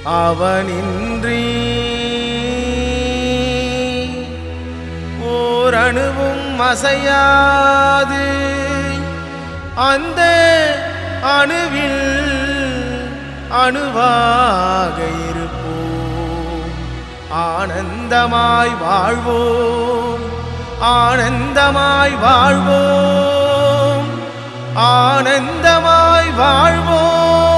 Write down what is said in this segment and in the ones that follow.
அவனின்றி ஓர் அணுவும் அசையாது அந்த அணுவில் அணுவாக இருப்போம் ஆனந்தமாய் வாழ்வோம் ஆனந்தமாய் வாழ்வோம் ஆனந்தமாய் வாழ்வோம்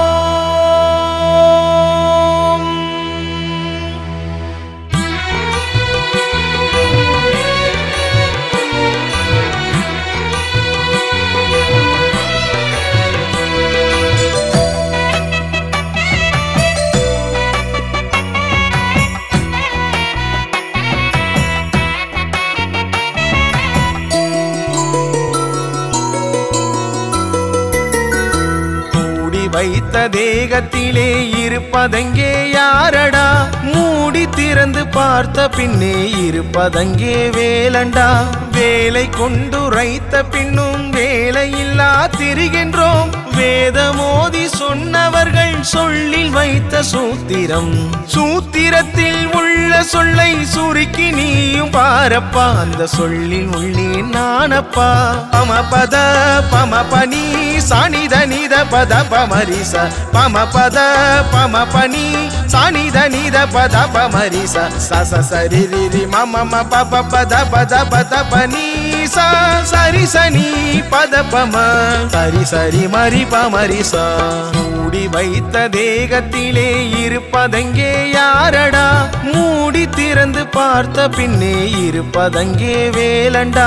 மூடி வைத்த தேகத்திலே இருப்பதங்கே யாரடா மூடி திறந்து பார்த்த பின்னே இருப்பதங்கே வேலண்டா வேலை கொண்டுரைத்த பின்னும் வேலையில்லா திரிகின்றோம் வேதமோதி சொன்னவர்கள் சொல்லில் வைத்த சூத்திரம் சூத்திரத்தில் உள்ள சொல்லை சுருக்கி நீயும் பாரப்பா அந்த சொல்லில் உள்ளே நானப்பா பமபத பமபனி சானித நித பத பமரிச பமபத பமபனி சானித நித பத பமரிச சச சரி ரிரி மம ம பப பத பத பத பனி ச சரி சனி பத பம சரி சரி மரி பமரிச மூடி வைத்த தேகத்திலே இருப்பதங்கே யாரடா மூடி திறந்து பார்த்த பின்னே இருப்பதங்கே வேலண்டா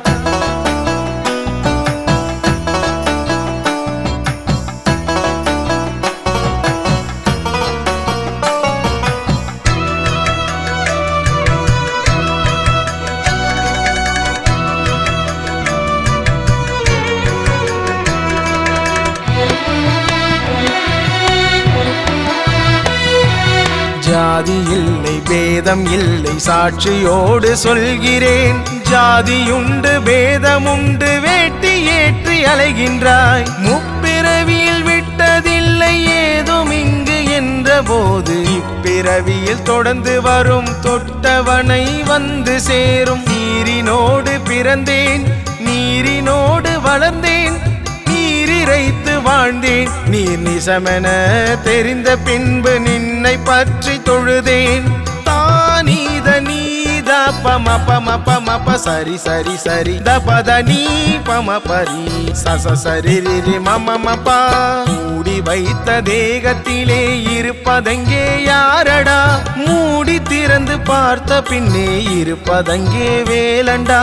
ஜாதி இல்லை பேதம் இல்லை சாட்சியோடு சொல்கிறேன் ஜாதியுண்டு பேதமுண்டு வேட்டி ஏற்றி அலைகின்றாய் முப்பிறவியில் விட்டதில்லை ஏதும் இங்கு என்ற போது இப்பிறவியில் தொடர்ந்து வரும் தொட்டவனை வந்து சேரும் நீரினோடு பிறந்தேன் நீரினோடு வளர்ந்தேன் நீரிரைத்து வாழ்ந்தேன் நீர் நிசமென தெரிந்த பின்பு நின்னை பற்றி தொழுதேன் தானீத நீத பம பம பம ப சரி சரி சரி த பத நீ பம பரி சச சரி ரிரி மம மபா மூடி வைத்த தேகத்திலே இருப்பதங்கே யாரடா மூடி திறந்து பார்த்த பின்னே இருப்பதங்கே வேலண்டா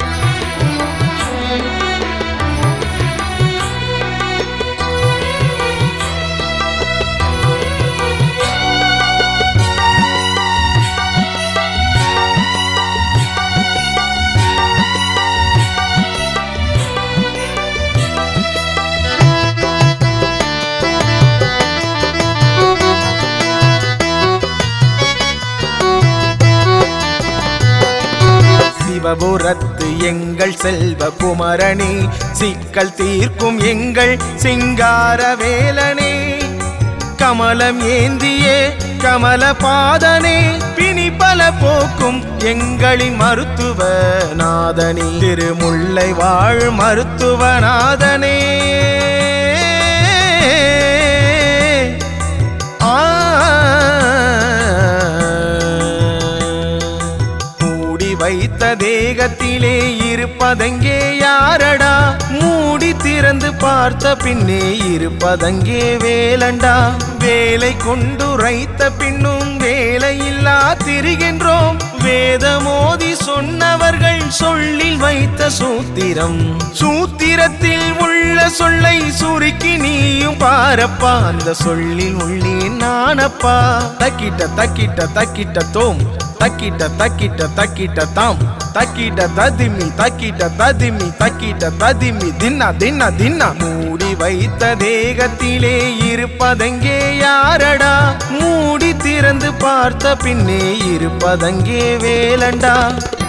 சிவபுரத்து எங்கள் செல்வ குமரனே சிக்கல் தீர்க்கும் எங்கள் சிங்கார வேலனே கமலம் ஏந்திய கமல பாதனே பிணி பல போக்கும் எங்களின் மருத்துவ நாதனே திருமுல்லை வாழ் மருத்துவநாதனே மூடி வைத்த தேகத்திலே இருப்பதங்கே யாரடா மூடி திறந்து பார்த்த பின்னே இருப்பதங்கே வேலண்டா வேலை கொண்டுரைத்த பின்னும் வேலையில்லா திரிகின்றோம் வேதமோதி சொன்னவர்கள் சொல்லில் வைத்த சூத்திரம் சூத்திரத்தில் உள்ள சொல்லை சுருக்கி நீயும் பாரப்பா அந்த சொல்லில் உள்ளே நானப்பா தக்கிட்ட தக்கிட்ட தக்கிட்ட தோம் தக்கிட்ட தக்கிட்ட தக்கிட்ட தாம் தக்கிட்ட ததிமி தக்கிட்ட ததிமி தக்கிட்ட ததிமி தின்னா தின்னா தின்னா மூடி வைத்த தேகத்திலே இருப்பதங்கே யாரடா மூடி திறந்து பார்த்த பின்னே இருப்பதங்கே வேலண்டா